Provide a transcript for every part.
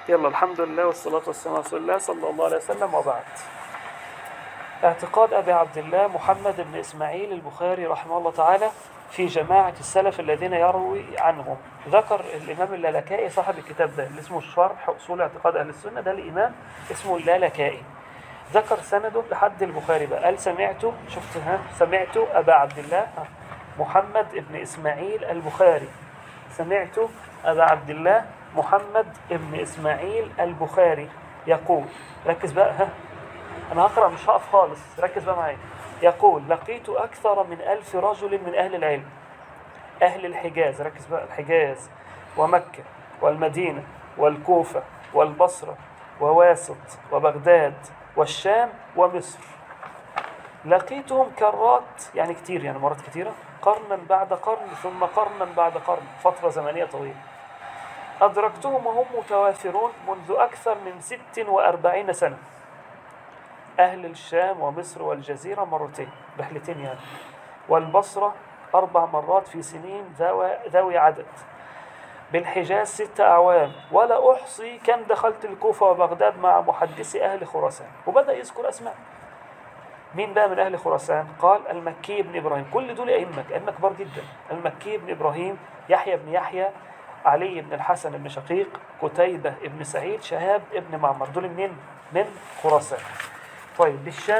يلا الحمد لله والصلاة والسلام على رسول الله صلى الله عليه وسلم وبعد اعتقاد أبي عبد الله محمد بن إسماعيل البخاري رحمه الله تعالى في جماعة السلف الذين يروي عنهم ذكر الإمام اللالكائي صاحب الكتاب ده اللي اسمه شرح أصول اعتقاد أهل السنة ده الإمام اسمه اللالكائي ذكر سنده لحد البخاري بقى قال سمعت شفت ها سمعت أبا عبد الله ها، محمد بن إسماعيل البخاري سمعت أبا عبد الله محمد بن إسماعيل البخاري يقول ركز بقى ها أنا هقرأ مش هقف خالص ركز بقى معايا يقول لقيت أكثر من ألف رجل من أهل العلم أهل الحجاز ركز بقى الحجاز ومكة والمدينة والكوفة والبصرة وواسط وبغداد والشام ومصر لقيتهم كرات يعني كتير يعني مرات كتيرة قرنا بعد قرن ثم قرنا بعد قرن فترة زمنية طويلة أدركتهم وهم متوافرون منذ أكثر من ست وأربعين سنة أهل الشام ومصر والجزيرة مرتين رحلتين يعني والبصرة أربع مرات في سنين ذوي, ذوي عدد بالحجاز ست أعوام ولا أحصي كم دخلت الكوفة وبغداد مع محدثي أهل خراسان وبدأ يذكر أسماء مين بقى من أهل خراسان قال المكي بن إبراهيم كل دول أئمة أئمة كبار جدا المكي بن إبراهيم يحيى بن يحيى علي بن الحسن بن شقيق قتيبة بن سعيد شهاب بن معمر دول منين من خراسان طيب بالشام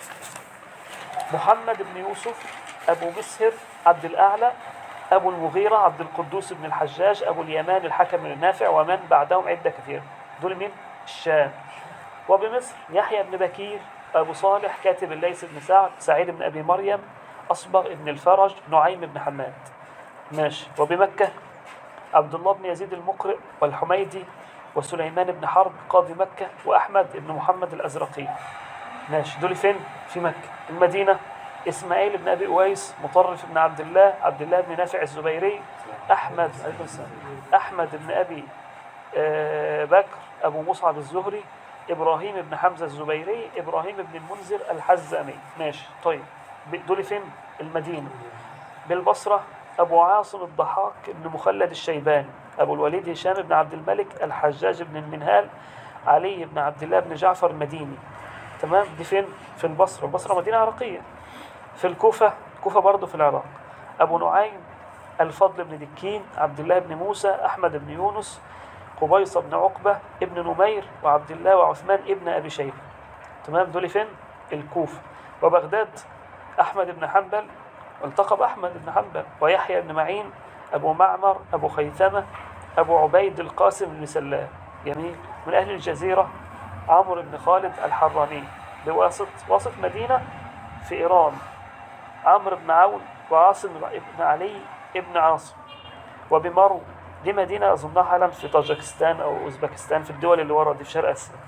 محمد بن يوسف أبو مسهر عبد الأعلى أبو المغيرة عبد القدوس بن الحجاج أبو اليمان الحكم بن النافع ومن بعدهم عدة كثيرة دول مين؟ الشام وبمصر يحيى بن بكير أبو صالح كاتب الليث بن سعد سعيد بن أبي مريم أصبغ بن الفرج نعيم بن حماد ماشي وبمكة عبد الله بن يزيد المقرئ والحميدي وسليمان بن حرب قاضي مكة وأحمد بن محمد الأزرقي ماشي دول فين؟ في مكة المدينة إسماعيل بن أبي أويس مطرف بن عبد الله عبد الله بن نافع الزبيري أحمد عليكم السلام. أحمد بن أبي آه، بكر أبو مصعب الزهري إبراهيم بن حمزة الزبيري إبراهيم بن المنذر الحزامي ماشي طيب ب- دول فين؟ المدينة بالبصرة أبو عاصم الضحاك بن مخلد الشيباني أبو الوليد هشام بن عبد الملك الحجاج بن المنهال علي بن عبد الله بن جعفر المديني تمام دي فين في البصرة البصرة مدينة عراقية في الكوفة الكوفة برضه في العراق أبو نعيم الفضل بن دكين عبد الله بن موسى أحمد بن يونس قبيصة بن عقبة ابن نمير وعبد الله وعثمان ابن أبي شيبة تمام دول فين الكوفة وبغداد أحمد بن حنبل والتقى بأحمد بن حنبل ويحيى بن معين أبو معمر أبو خيثمة أبو عبيد القاسم بن سلام جميل من أهل الجزيرة عمرو بن خالد الحراني بواسط واسط مدينة في إيران عمرو بن عون وعاصم بن علي ابن عاصم وبمرو دي مدينة أظنها حالا في طاجكستان أو أوزبكستان في الدول اللي ورا دي في شرق آسيا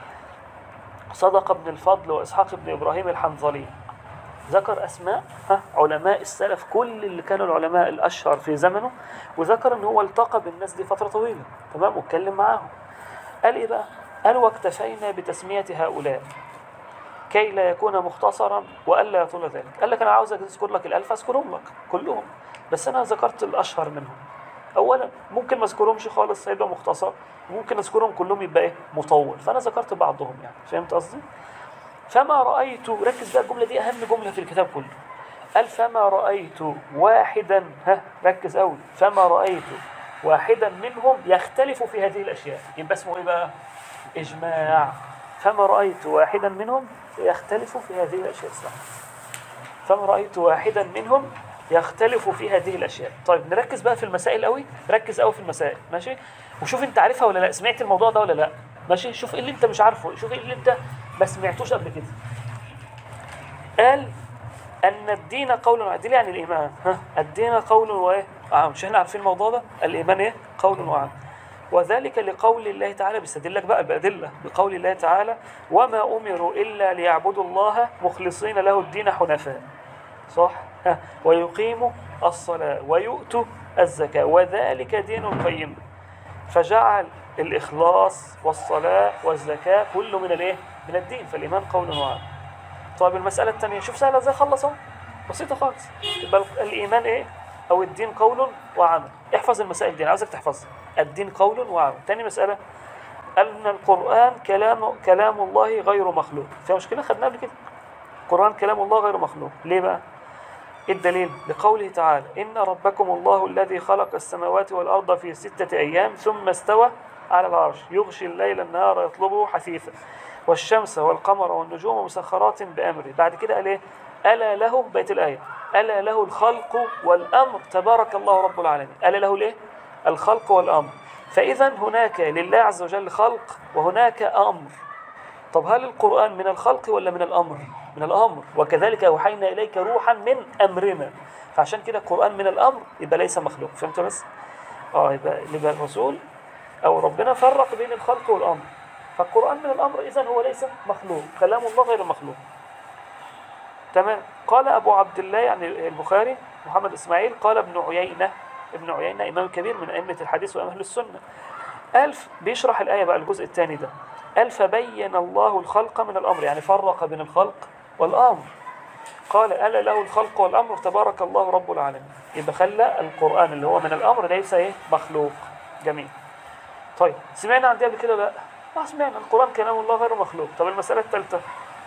صدق ابن الفضل وإسحاق بن إبراهيم الحنظلي ذكر أسماء ها علماء السلف كل اللي كانوا العلماء الأشهر في زمنه وذكر أن هو التقى بالناس دي فترة طويلة تمام واتكلم معاهم قال إيه بقى؟ قال واكتفينا بتسمية هؤلاء كي لا يكون مختصرا والا يطول ذلك قال لك انا عاوزك اذكر لك الالف اذكرهم لك كلهم بس انا ذكرت الاشهر منهم اولا ممكن ما اذكرهمش خالص هيبقى مختصر ممكن اذكرهم كلهم يبقى ايه مطول فانا ذكرت بعضهم يعني فهمت قصدي فما رايت ركز بقى الجمله دي اهم جمله في الكتاب كله قال فما رايت واحدا ها ركز قوي فما رايت واحدا منهم يختلف في هذه الاشياء يبقى اسمه ايه بقى اجماع فما رايت واحدا منهم يختلف في هذه الاشياء صح فما رايت واحدا منهم يختلف في هذه الاشياء طيب نركز بقى في المسائل قوي ركز قوي في المسائل ماشي وشوف انت عارفها ولا لا سمعت الموضوع ده ولا لا ماشي شوف ايه اللي انت مش عارفه شوف ايه اللي انت ما سمعتوش قبل كده قال ان الدين قول وعدل يعني الايمان ها الدين قول وايه آه مش احنا عارفين الموضوع ده الايمان ايه قول وعمل وذلك لقول الله تعالى بيستدل لك بقى بأدلة بقول الله تعالى وما أمروا إلا ليعبدوا الله مخلصين له الدين حنفاء صح ها ويقيموا الصلاة ويؤتوا الزكاة وذلك دين القيم فجعل الإخلاص والصلاة والزكاة كله من الإيه؟ من الدين فالإيمان قول وعمل طيب المسألة الثانية شوف سهلة ازاي خلص اهو بسيطة خالص يبقى الإيمان إيه؟ أو الدين قول وعمل احفظ المسائل دي أنا عاوزك تحفظها الدين قول وعمل تاني مسألة أن القرآن كلام كلام الله غير مخلوق فيها مشكلة خدناها قبل كده القرآن كلام الله غير مخلوق ليه بقى إيه الدليل لقوله تعالى إن ربكم الله الذي خلق السماوات والأرض في ستة أيام ثم استوى على العرش يغشي الليل النهار يطلبه حثيثا والشمس والقمر والنجوم مسخرات بأمره بعد كده قال إيه ألا له بيت الآية ألا له الخلق والأمر تبارك الله رب العالمين ألا له الإيه الخلق والأمر فإذا هناك لله عز وجل خلق وهناك أمر طب هل القرآن من الخلق ولا من الأمر؟ من الأمر وكذلك أوحينا إليك روحا من أمرنا فعشان كده القرآن من الأمر يبقى ليس مخلوق فهمت بس؟ اه يبقى يبقى الرسول أو ربنا فرق بين الخلق والأمر فالقرآن من الأمر إذا هو ليس مخلوق كلام الله غير مخلوق تمام قال أبو عبد الله يعني البخاري محمد إسماعيل قال ابن عيينة ابن عيينة إمام كبير من أئمة الحديث وأهل السنة ألف بيشرح الآية بقى الجزء الثاني ده قال فبين الله الخلق من الأمر يعني فرق بين الخلق والأمر قال ألا له الخلق والأمر تبارك الله رب العالمين يبقى خلى القرآن اللي هو من الأمر ليس إيه مخلوق جميل طيب سمعنا عن دي قبل كده لا ما سمعنا القرآن كلام الله غير مخلوق طب المسألة الثالثة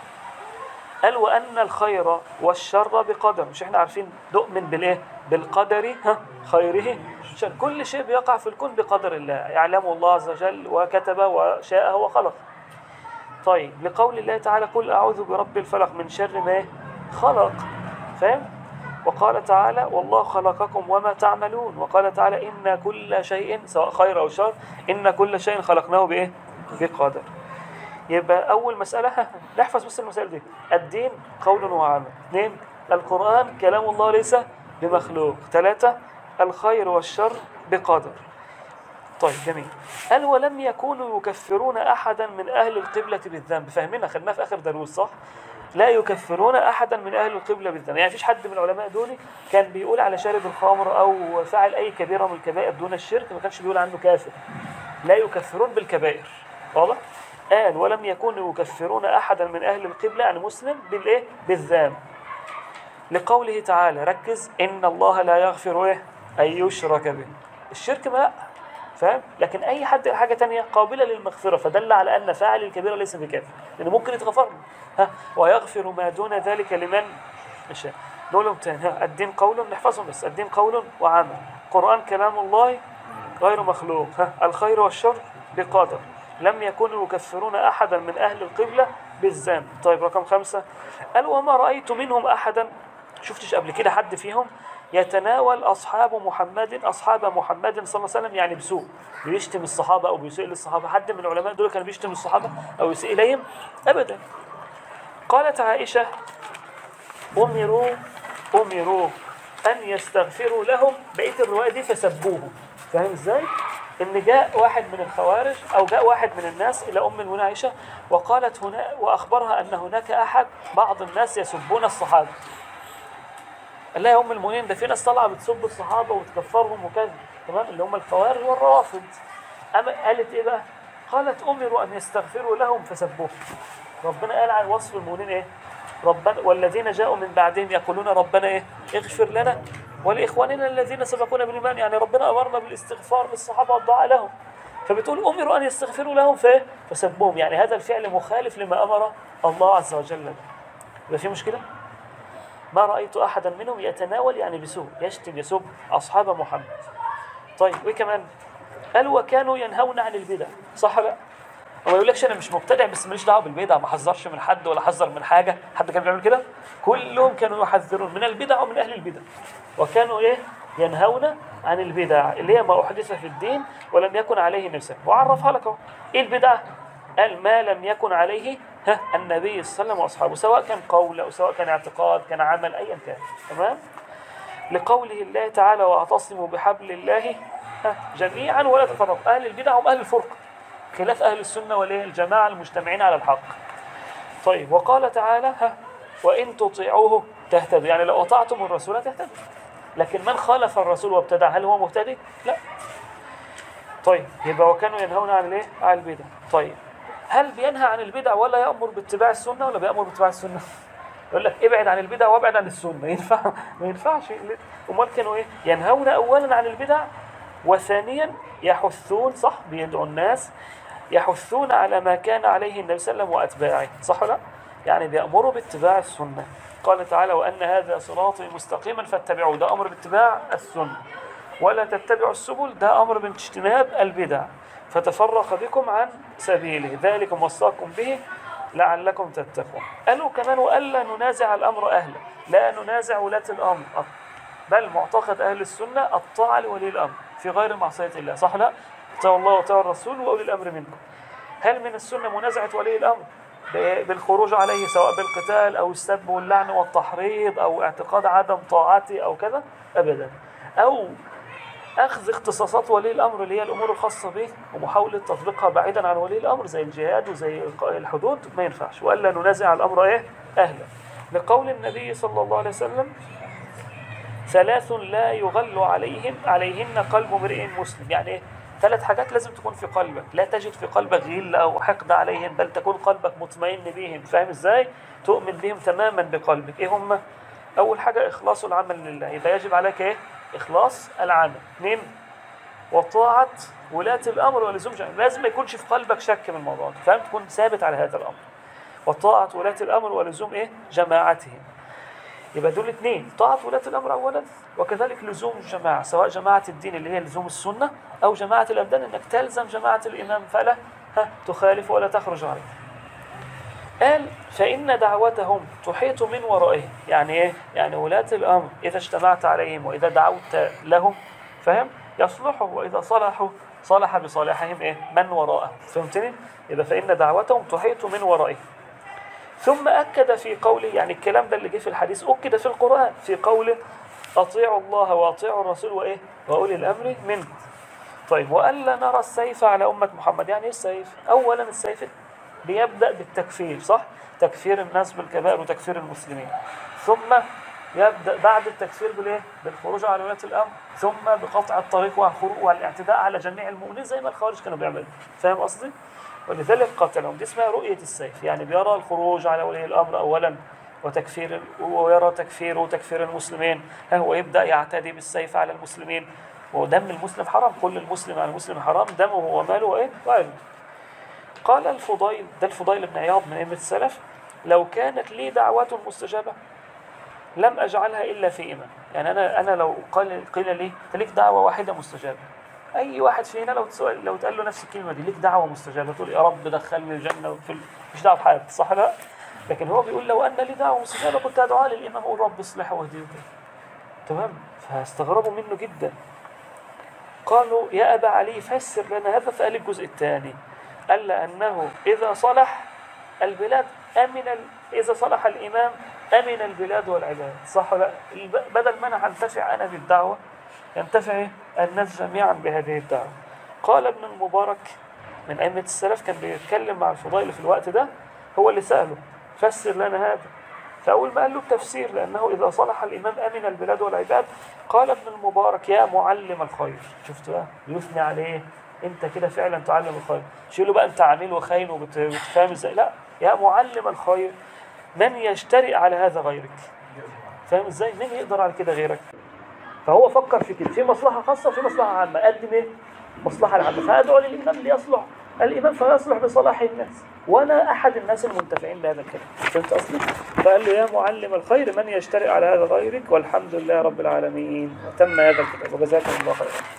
قال وأن الخير والشر بقدر مش احنا عارفين نؤمن بالإيه بالقدر ها خيره شر كل شيء بيقع في الكون بقدر الله يعلمه الله عز وجل وكتب وشاء وخلق طيب لقول الله تعالى قل أعوذ برب الفلق من شر ما خلق فاهم وقال تعالى والله خلقكم وما تعملون وقال تعالى إن كل شيء سواء خير أو شر إن كل شيء خلقناه بإيه بقدر يبقى أول مسألة نحفظ بس المسألة دي الدين قول وعمل اثنين القرآن كلام الله ليس بمخلوق ثلاثة الخير والشر بقدر طيب جميل قال ولم يكونوا يكفرون أحدا من أهل القبلة بالذنب فاهمينها خدناها في آخر دروس صح؟ لا يكفرون أحدا من أهل القبلة بالذنب يعني فيش حد من العلماء دول كان بيقول على شارب الخمر أو فعل أي كبيرة من الكبائر دون الشرك ما كانش بيقول عنه كافر لا يكفرون بالكبائر واضح؟ قال ولم يكونوا يكفرون أحدا من أهل القبلة يعني مسلم بالإيه؟ بالذنب لقوله تعالى ركز إن الله لا يغفر إيه؟ أن يشرك به الشرك ما لا فاهم لكن أي حد حاجة تانية قابلة للمغفرة فدل على أن فاعل الكبيرة ليس بكافر لأنه ممكن يتغفر له ها ويغفر ما دون ذلك لمن يشاء نقولهم تاني ها الدين قول نحفظهم بس الدين قول وعمل قرآن كلام الله غير مخلوق ها الخير والشر بقدر لم يكونوا يكفرون أحدا من أهل القبلة بالذنب طيب رقم خمسة قال وما رأيت منهم أحدا شفتش قبل كده حد فيهم يتناول أصحاب محمد أصحاب محمد صلى الله عليه وسلم يعني بسوء بيشتم الصحابة أو بيسيء للصحابة حد من العلماء دول كان بيشتم الصحابة أو يسيء إليهم أبدا قالت عائشة أمروا أمروا أن يستغفروا لهم بقية الرواية دي فسبوهم فاهم إزاي؟ إن جاء واحد من الخوارج أو جاء واحد من الناس إلى أم المؤمنين عائشة وقالت هنا وأخبرها أن هناك أحد بعض الناس يسبون الصحابة قال لها يا ام المؤمنين ده في ناس طالعه بتسب الصحابه وتكفرهم وكذا تمام اللي هم الخوارج والروافض اما قالت ايه بقى؟ قالت امروا ان يستغفروا لهم فسبوهم ربنا قال عن وصف المؤمنين ايه؟ ربنا والذين جاءوا من بعدهم يقولون ربنا ايه؟ اغفر لنا ولاخواننا الذين سبقونا بالايمان يعني ربنا امرنا بالاستغفار للصحابه والدعاء لهم فبتقول امروا ان يستغفروا لهم فايه؟ فسبوهم يعني هذا الفعل مخالف لما امر الله عز وجل به يبقى في مشكله؟ ما رأيت أحدا منهم يتناول يعني بسوء يشتم يسب أصحاب محمد طيب وإيه كمان قال وكانوا ينهون عن البدع صح بقى هو يقول لكش انا مش مبتدع بس ماليش دعوه بالبدع ما حذرش من حد ولا حذر من حاجه حد كان بيعمل كده كلهم كانوا يحذرون من البدع ومن اهل البدع وكانوا ايه ينهون عن البدع اللي هي ما احدث في الدين ولم يكن عليه نفسه وعرفها لك اهو ايه البدع قال ما لم يكن عليه ها النبي صلى الله عليه وسلم واصحابه سواء كان قول او سواء كان اعتقاد كان عمل ايا كان تمام لقوله الله تعالى واعتصموا بحبل الله ها جميعا ولا تفرقوا اهل البدع هم اهل الفرق خلاف اهل السنه والايه الجماعه المجتمعين على الحق طيب وقال تعالى ها وان تطيعوه تهتدوا يعني لو اطعتم الرسول تهتدوا لكن من خالف الرسول وابتدع هل هو مهتدي لا طيب يبقى وكانوا ينهون عن الايه عن البدع طيب هل بينهى عن البدع ولا يأمر باتباع السنة ولا بيأمر باتباع السنة؟ يقول لك ابعد عن البدع وابعد عن السنة ينفع ما ينفعش امال كانوا ايه؟ ينهون اولا عن البدع وثانيا يحثون صح بيدعوا الناس يحثون على ما كان عليه النبي صلى الله عليه وسلم وأتباعه صح ولا لا؟ يعني بيأمروا باتباع السنة قال تعالى وأن هذا صراطي مستقيما فاتبعوه ده أمر باتباع السنة ولا تتبعوا السبل ده أمر باجتناب البدع فتفرق بكم عن سبيله ذلك وصاكم به لعلكم تتقون قالوا كمان وألا ننازع الأمر أهله لا ننازع ولاة الأمر بل معتقد أهل السنة الطاعة لولي الأمر في غير معصية الله صح لا اطيعوا الله وطاعوا الرسول وأولي الأمر منكم هل من السنة منازعة ولي الأمر ب- بالخروج عليه سواء بالقتال أو السب واللعن والتحريض أو اعتقاد عدم طاعته أو كذا أبدا أو أخذ اختصاصات ولي الأمر اللي هي الأمور الخاصة به ومحاولة تطبيقها بعيدا عن ولي الأمر زي الجهاد وزي إلقاء الحدود ما ينفعش وألا ننازع الأمر إيه أهلا لقول النبي صلى الله عليه وسلم ثلاث لا يغل عليهم عليهن قلب امرئ مسلم يعني ايه ثلاث حاجات لازم تكون في قلبك لا تجد في قلبك غل او حقد عليهم بل تكون قلبك مطمئن بهم فاهم ازاي تؤمن بهم تماما بقلبك ايه هم اول حاجه اخلاص العمل لله يبقى يجب عليك ايه اخلاص العمل اثنين وطاعه ولاة الامر ولزوم جميع. لازم ما يكونش في قلبك شك من الموضوع ده فاهم تكون ثابت على هذا الامر وطاعه ولاة الامر ولزوم ايه جماعتهم يبقى دول اثنين طاعة ولاة الأمر أولا وكذلك لزوم الجماعة سواء جماعة الدين اللي هي لزوم السنة أو جماعة الأبدان أنك تلزم جماعة الإمام فلا ها تخالف ولا تخرج عليه قال فإن دعوتهم تحيط من ورائهم يعني إيه؟ يعني ولاة الأمر إذا اجتمعت عليهم وإذا دعوت لهم فهم يصلحوا وإذا صلحوا صلح بصالحهم إيه؟ من وراءهم فهمتني؟ إذا فإن دعوتهم تحيط من ورائهم ثم أكد في قوله يعني الكلام ده اللي جه في الحديث أكد في القرآن في قوله أطيعوا الله وأطيعوا الرسول وإيه وأولي الأمر منكم طيب وألا نرى السيف على أمة محمد يعني إيه السيف أولا السيف بيبدأ بالتكفير صح تكفير الناس بالكبائر وتكفير المسلمين ثم يبدأ بعد التكفير بالإيه بالخروج على ولاة الأمر ثم بقطع الطريق والخروج والاعتداء على جميع المؤمنين زي ما الخوارج كانوا بيعملوا فاهم قصدي؟ ولذلك قتلهم دي اسمها رؤية السيف يعني بيرى الخروج على ولي الأمر أولا وتكفير ويرى تكفير وتكفير المسلمين ها هو يبدأ يعتدي بالسيف على المسلمين ودم المسلم حرام كل المسلم على المسلم حرام دمه وماله وإيه وعلمه قال الفضيل ده الفضيل بن عياض من أئمة السلف لو كانت لي دعوة مستجابة لم أجعلها إلا في إمام يعني أنا أنا لو قال قيل لي أنت ليك دعوة واحدة مستجابة اي واحد فينا لو تسأل لو تقال له نفس الكلمه دي ليك دعوه مستجابه تقول يا رب دخلني الجنه وفي مش دعوه بحياتي صح لا لكن هو بيقول لو ان لي دعوه مستجابه كنت ادعو للامام اقول رب اصلحه واهديه تمام فاستغربوا منه جدا قالوا يا ابا علي فسر لنا هذا فقال الجزء الثاني قال انه اذا صلح البلاد امن ال... اذا صلح الامام امن البلاد والعباد صح ولا الب- بدل ما انا هنتفع انا بالدعوه ينتفع الناس جميعا بهذه الدعوة قال ابن المبارك من أئمة السلف كان بيتكلم مع الفضيل في الوقت ده هو اللي سأله فسر لنا هذا فأول ما قال له التفسير لأنه إذا صلح الإمام أمن البلاد والعباد قال ابن المبارك يا معلم الخير شفت بقى بيثني عليه أنت كده فعلا تعلم الخير شيله بقى أنت عميل وخاين وبت- وبتفهم إزاي لا يا معلم الخير من يجترئ على هذا غيرك فاهم ازاي مين يقدر على كده غيرك فهو فكر في كده في مصلحة خاصة وفي مصلحة عامة قدم ايه؟ مصلحة العامة فأدعو للإمام ليصلح الإمام فيصلح بصلاح الناس وأنا أحد الناس المنتفعين بهذا الكلام فهمت قصدي؟ فقال له يا معلم الخير من يجترئ على هذا غيرك والحمد لله رب العالمين وتم هذا الكتاب وجزاكم الله خيرا